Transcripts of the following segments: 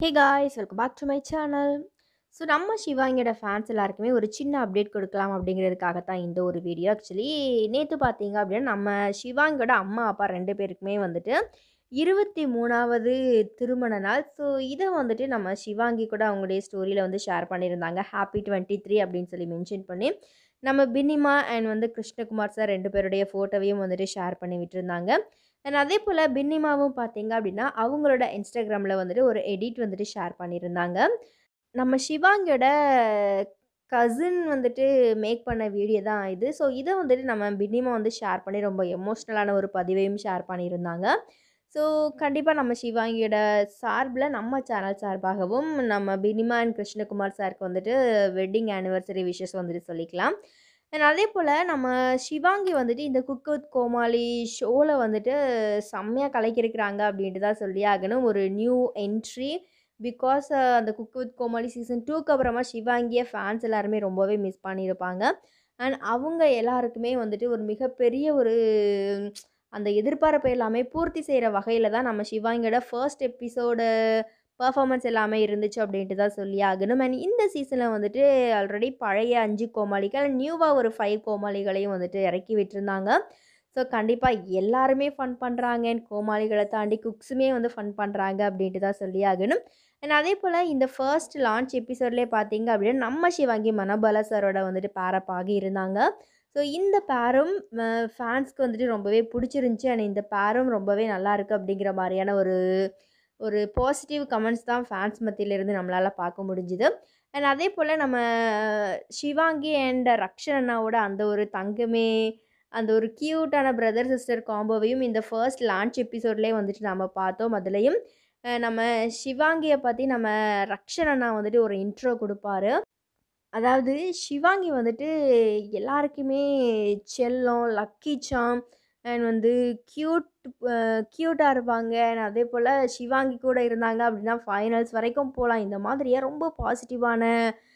hey guys welcome back to my channel so நம்ம சிவாங்கியோட fans எல்லாருக்குமே ஒரு சின்ன அப்டேட் கொடுக்கலாம் அப்படிங்கிறதுக்காக தான் இந்த ஒரு வீடியோ ஆக்சுவலி நேற்று பார்த்தீங்க அப்படின்னா நம்ம சிவாங்கியோட அம்மா அப்பா ரெண்டு பேருக்குமே வந்துட்டு இருபத்தி மூணாவது திருமண நாள் ஸோ இதை வந்துட்டு நம்ம சிவாங்கி கூட அவங்களுடைய ஸ்டோரியில் வந்து ஷேர் பண்ணியிருந்தாங்க ஹாப்பி டுவெண்ட்டி த்ரீ அப்படின்னு சொல்லி மென்ஷன் பண்ணி நம்ம பின்னிமா அண்ட் வந்து கிருஷ்ணகுமார் சார் ரெண்டு பேருடைய ஃபோட்டோவையும் வந்துட்டு ஷேர் பண்ணி விட்டுருந்தாங்க அண்ட் அதே போல் பின்னிமாவும் பார்த்தீங்க அப்படின்னா அவங்களோட இன்ஸ்டாகிராமில் வந்துட்டு ஒரு எடிட் வந்துட்டு ஷேர் பண்ணியிருந்தாங்க நம்ம சிவாங்கியோட கசின் வந்துட்டு மேக் பண்ண வீடியோ தான் இது ஸோ இதை வந்துட்டு நம்ம பின்னிமா வந்து ஷேர் பண்ணி ரொம்ப எமோஷ்னலான ஒரு பதிவையும் ஷேர் பண்ணியிருந்தாங்க ஸோ கண்டிப்பாக நம்ம சிவாங்கியோட சார்பில் நம்ம சேனல் சார்பாகவும் நம்ம பினிமா அண்ட் கிருஷ்ணகுமார் சாருக்கு வந்துட்டு வெட்டிங் ஆனிவர்சரி விஷஸ் வந்துட்டு சொல்லிக்கலாம் அண்ட் அதே போல் நம்ம சிவாங்கி வந்துட்டு இந்த குக் வித் கோமாளி ஷோவில் வந்துட்டு செம்மையாக கலக்கியிருக்கிறாங்க அப்படின்ட்டு தான் சொல்லி ஆகணும் ஒரு நியூ என்ட்ரி பிகாஸ் அந்த குக் வித் கோமாளி சீசன் டூக்கு அப்புறமா சிவாங்கியை ஃபேன்ஸ் எல்லாருமே ரொம்பவே மிஸ் பண்ணியிருப்பாங்க அண்ட் அவங்க எல்லாருக்குமே வந்துட்டு ஒரு மிகப்பெரிய ஒரு அந்த எதிர்பார்ப்பு எல்லாமே பூர்த்தி செய்கிற வகையில் தான் நம்ம சிவாங்கியோட ஃபர்ஸ்ட் எபிசோடு பர்ஃபார்மன்ஸ் எல்லாமே இருந்துச்சு அப்படின்ட்டு தான் சொல்லி ஆகணும் அண்ட் இந்த சீசனில் வந்துட்டு ஆல்ரெடி பழைய அஞ்சு கோமாளிகள் நியூவாக ஒரு ஃபைவ் கோமாளிகளையும் வந்துட்டு இறக்கி விட்டுருந்தாங்க ஸோ கண்டிப்பாக எல்லாருமே ஃபன் பண்ணுறாங்க அண்ட் கோமாளிகளை தாண்டி குக்ஸுமே வந்து ஃபன் பண்ணுறாங்க அப்படின்ட்டு தான் சொல்லி ஆகணும் அண்ட் அதே போல் இந்த ஃபர்ஸ்ட் லான்ச் எபிசோட்லேயே பார்த்தீங்க அப்படின்னா நம்ம சிவாங்கி மனோபாலா சாரோட வந்துட்டு பேரப் ஆகி இருந்தாங்க ஸோ இந்த பேரும் ஃபேன்ஸ்க்கு வந்துட்டு ரொம்பவே பிடிச்சிருந்துச்சி அண்ட் இந்த பேரும் ரொம்பவே நல்லா இருக்குது அப்படிங்கிற மாதிரியான ஒரு ஒரு பாசிட்டிவ் கமெண்ட்ஸ் தான் ஃபேன்ஸ் மத்தியிலேருந்து நம்மளால் பார்க்க முடிஞ்சுது அண்ட் அதே போல் நம்ம சிவாங்கி அண்ட் ரக்ஷன் அண்ணாவோட அந்த ஒரு தங்கமே அந்த ஒரு க்யூட்டான பிரதர் சிஸ்டர் காம்போவையும் இந்த ஃபர்ஸ்ட் லான்ச் எபிசோட்லேயே வந்துட்டு நம்ம பார்த்தோம் அதுலேயும் நம்ம சிவாங்கியை பற்றி நம்ம ரக்ஷன் அண்ணா வந்துட்டு ஒரு இன்ட்ரோ கொடுப்பாரு அதாவது சிவாங்கி வந்துட்டு எல்லாருக்குமே செல்லம் லக்கி சாம் அண்ட் வந்து க்யூட் க்யூட்டாக இருப்பாங்க அண்ட் அதே போல் சிவாங்கி கூட இருந்தாங்க அப்படின்னா ஃபைனல்ஸ் வரைக்கும் போகலாம் இந்த மாதிரியே ரொம்ப பாசிட்டிவான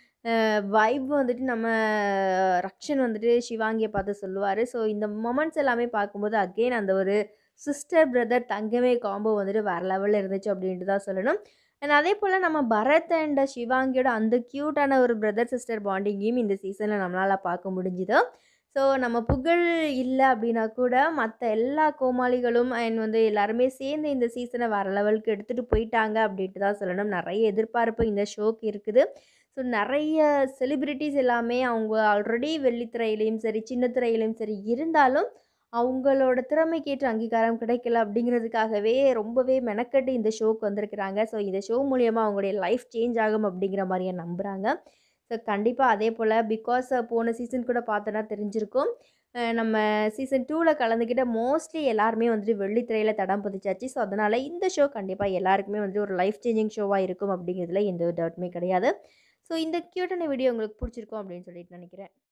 வைப் வந்துட்டு நம்ம ரக்ஷன் வந்துட்டு சிவாங்கியை பார்த்து சொல்லுவார் ஸோ இந்த மொமெண்ட்ஸ் எல்லாமே பார்க்கும்போது அகெயின் அந்த ஒரு சிஸ்டர் பிரதர் தங்கமே காம்போ வந்துட்டு வேறு லெவலில் இருந்துச்சு அப்படின்ட்டு தான் சொல்லணும் அண்ட் அதே போல் நம்ம பரத் அண்ட் சிவாங்கியோட அந்த க்யூட்டான ஒரு பிரதர் சிஸ்டர் பாண்டிங்கையும் இந்த சீசனில் நம்மளால் பார்க்க முடிஞ்சுது ஸோ நம்ம புகழ் இல்லை அப்படின்னா கூட மற்ற எல்லா கோமாளிகளும் அண்ட் வந்து எல்லாருமே சேர்ந்து இந்த சீசனை வேறு லெவலுக்கு எடுத்துகிட்டு போயிட்டாங்க அப்படின்ட்டு தான் சொல்லணும் நிறைய எதிர்பார்ப்பு இந்த ஷோக்கு இருக்குது ஸோ நிறைய செலிப்ரிட்டிஸ் எல்லாமே அவங்க ஆல்ரெடி வெள்ளித்திரையிலையும் சரி சின்ன திரையிலையும் சரி இருந்தாலும் அவங்களோட திறமைக்கேற்ற அங்கீகாரம் கிடைக்கல அப்படிங்கிறதுக்காகவே ரொம்பவே மெனக்கட்டு இந்த ஷோக்கு வந்திருக்கிறாங்க ஸோ இந்த ஷோ மூலியமாக அவங்களுடைய லைஃப் சேஞ்ச் ஆகும் அப்படிங்கிற மாதிரியே நம்புகிறாங்க ஸோ கண்டிப்பாக அதே போல் பிகாஸ் போன சீசன் கூட பார்த்தோன்னா தெரிஞ்சிருக்கும் நம்ம சீசன் டூவில் கலந்துக்கிட்ட மோஸ்ட்லி எல்லாருமே வந்துட்டு வெள்ளித்திரையில் தடம் பதிச்சாச்சு ஸோ அதனால் இந்த ஷோ கண்டிப்பாக எல்லாருக்குமே வந்துட்டு ஒரு லைஃப் சேஞ்சிங் ஷோவாக இருக்கும் அப்படிங்கிறதுல எந்த ஒரு டவுட்டுமே கிடையாது ஸோ இந்த க்யூட்டான வீடியோ உங்களுக்கு பிடிச்சிருக்கும் அப்படின்னு சொல்லிட்டு நினைக்கிறேன்